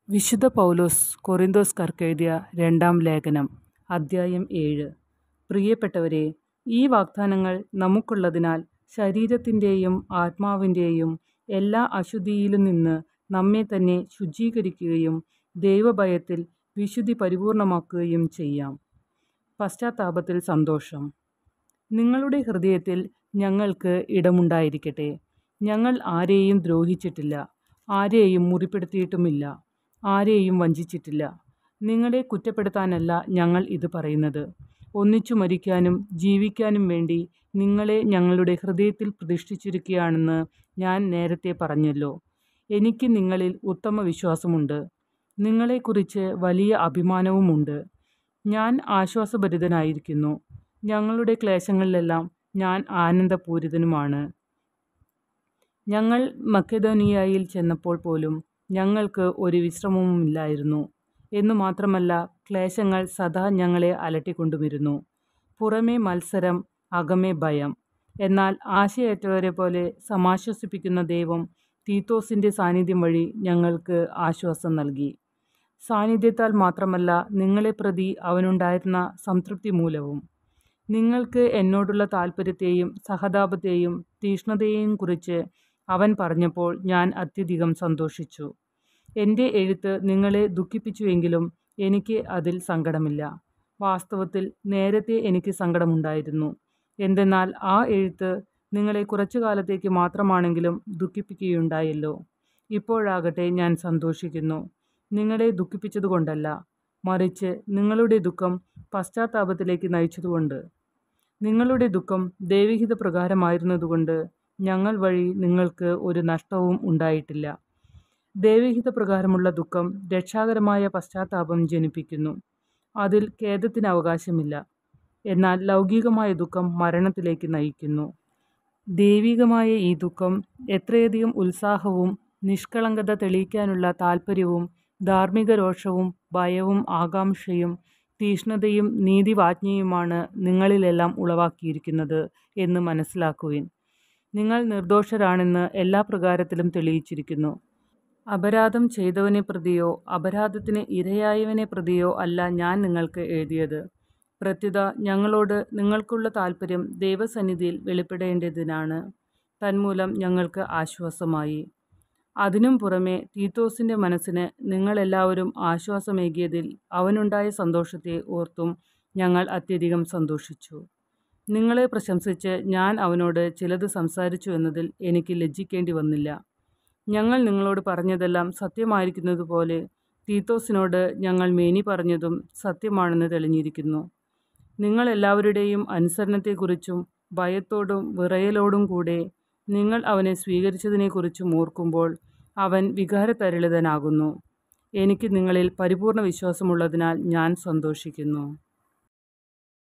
വിശുദ്ധ പൗലോസ് കൊറിന്തോസ്കാർക്കെഴുതിയ രണ്ടാം ലേഖനം അദ്ധ്യായം ഏഴ് പ്രിയപ്പെട്ടവരെ ഈ വാഗ്ദാനങ്ങൾ നമുക്കുള്ളതിനാൽ ശരീരത്തിൻ്റെയും ആത്മാവിൻ്റെയും എല്ലാ അശുദ്ധിയിലും നിന്ന് നമ്മെ തന്നെ ശുചീകരിക്കുകയും ദൈവഭയത്തിൽ വിശുദ്ധി പരിപൂർണമാക്കുകയും ചെയ്യാം പശ്ചാത്താപത്തിൽ സന്തോഷം നിങ്ങളുടെ ഹൃദയത്തിൽ ഞങ്ങൾക്ക് ഇടമുണ്ടായിരിക്കട്ടെ ഞങ്ങൾ ആരെയും ദ്രോഹിച്ചിട്ടില്ല ആരെയും മുറിപ്പെടുത്തിയിട്ടുമില്ല ആരെയും വഞ്ചിച്ചിട്ടില്ല നിങ്ങളെ കുറ്റപ്പെടുത്താനല്ല ഞങ്ങൾ ഇത് പറയുന്നത് ഒന്നിച്ചു മരിക്കാനും ജീവിക്കാനും വേണ്ടി നിങ്ങളെ ഞങ്ങളുടെ ഹൃദയത്തിൽ പ്രതിഷ്ഠിച്ചിരിക്കുകയാണെന്ന് ഞാൻ നേരത്തെ പറഞ്ഞല്ലോ എനിക്ക് നിങ്ങളിൽ ഉത്തമ വിശ്വാസമുണ്ട് നിങ്ങളെക്കുറിച്ച് വലിയ അഭിമാനവുമുണ്ട് ഞാൻ ആശ്വാസഭരിതനായിരിക്കുന്നു ഞങ്ങളുടെ ക്ലേശങ്ങളിലെല്ലാം ഞാൻ ആനന്ദപൂരിതനുമാണ് ഞങ്ങൾ മക്കെദോനിയയിൽ ചെന്നപ്പോൾ പോലും ഞങ്ങൾക്ക് ഒരു വിശ്രമവുമില്ലായിരുന്നു എന്നു മാത്രമല്ല ക്ലേശങ്ങൾ സദാ ഞങ്ങളെ അലട്ടിക്കൊണ്ടുമിരുന്നു പുറമേ മത്സരം അകമേ ഭയം എന്നാൽ ആശയറ്റവരെ പോലെ സമാശ്വസിപ്പിക്കുന്ന ദൈവം തീത്തോസിൻ്റെ സാന്നിധ്യം വഴി ഞങ്ങൾക്ക് ആശ്വാസം നൽകി സാന്നിധ്യത്താൽ മാത്രമല്ല നിങ്ങളെ പ്രതി അവനുണ്ടായിരുന്ന സംതൃപ്തി മൂലവും നിങ്ങൾക്ക് എന്നോടുള്ള താല്പര്യത്തെയും സഹതാപത്തെയും തീഷ്ണതയെയും കുറിച്ച് അവൻ പറഞ്ഞപ്പോൾ ഞാൻ അത്യധികം സന്തോഷിച്ചു എൻ്റെ എഴുത്ത് നിങ്ങളെ ദുഃഖിപ്പിച്ചുവെങ്കിലും എനിക്ക് അതിൽ സങ്കടമില്ല വാസ്തവത്തിൽ നേരത്തെ എനിക്ക് സങ്കടമുണ്ടായിരുന്നു എന്തെന്നാൽ ആ എഴുത്ത് നിങ്ങളെ കുറച്ചു കാലത്തേക്ക് മാത്രമാണെങ്കിലും ദുഃഖിപ്പിക്കുകയുണ്ടായല്ലോ ഇപ്പോഴാകട്ടെ ഞാൻ സന്തോഷിക്കുന്നു നിങ്ങളെ ദുഃഖിപ്പിച്ചതുകൊണ്ടല്ല മറിച്ച് നിങ്ങളുടെ ദുഃഖം പശ്ചാത്താപത്തിലേക്ക് നയിച്ചതുകൊണ്ട് നിങ്ങളുടെ ദുഃഖം ദൈവഹിത പ്രകാരമായിരുന്നതുകൊണ്ട് ഞങ്ങൾ വഴി നിങ്ങൾക്ക് ഒരു നഷ്ടവും ഉണ്ടായിട്ടില്ല ദൈവഹിത പ്രകാരമുള്ള ദുഃഖം രക്ഷാകരമായ പശ്ചാത്താപം ജനിപ്പിക്കുന്നു അതിൽ ഖേദത്തിന് അവകാശമില്ല എന്നാൽ ലൗകികമായ ദുഃഖം മരണത്തിലേക്ക് നയിക്കുന്നു ദൈവികമായ ഈ ദുഃഖം എത്രയധികം ഉത്സാഹവും നിഷ്കളങ്കത തെളിയിക്കാനുള്ള താൽപ്പര്യവും ധാർമ്മിക രോഷവും ഭയവും ആകാംക്ഷയും തീഷ്ണതയും നീതിവാജ്ഞയുമാണ് നിങ്ങളിലെല്ലാം ഉളവാക്കിയിരിക്കുന്നത് എന്ന് മനസ്സിലാക്കുവിൻ നിങ്ങൾ നിർദോഷരാണെന്ന് എല്ലാ പ്രകാരത്തിലും തെളിയിച്ചിരിക്കുന്നു അപരാധം ചെയ്തവനെ പ്രതിയോ അപരാധത്തിന് ഇരയായവനെ പ്രതിയോ അല്ല ഞാൻ നിങ്ങൾക്ക് എഴുതിയത് പ്രത്യുത ഞങ്ങളോട് നിങ്ങൾക്കുള്ള താല്പര്യം ദൈവസന്നിധിയിൽ വെളിപ്പെടേണ്ടതിനാണ് തന്മൂലം ഞങ്ങൾക്ക് ആശ്വാസമായി അതിനും പുറമെ തീത്തോസിൻ്റെ മനസ്സിന് നിങ്ങളെല്ലാവരും ആശ്വാസമേകിയതിൽ അവനുണ്ടായ സന്തോഷത്തെ ഓർത്തും ഞങ്ങൾ അത്യധികം സന്തോഷിച്ചു നിങ്ങളെ പ്രശംസിച്ച് ഞാൻ അവനോട് ചിലത് സംസാരിച്ചു എന്നതിൽ എനിക്ക് ലജ്ജിക്കേണ്ടി വന്നില്ല ഞങ്ങൾ നിങ്ങളോട് പറഞ്ഞതെല്ലാം സത്യമായിരിക്കുന്നതുപോലെ തീത്തോസിനോട് ഞങ്ങൾ മേനി പറഞ്ഞതും സത്യമാണെന്ന് തെളിഞ്ഞിരിക്കുന്നു നിങ്ങളെല്ലാവരുടെയും അനുസരണത്തെക്കുറിച്ചും ഭയത്തോടും വിറയലോടും കൂടെ നിങ്ങൾ അവനെ സ്വീകരിച്ചതിനെക്കുറിച്ചും ഓർക്കുമ്പോൾ അവൻ വികാരതരളിതനാകുന്നു എനിക്ക് നിങ്ങളിൽ പരിപൂർണ വിശ്വാസമുള്ളതിനാൽ ഞാൻ സന്തോഷിക്കുന്നു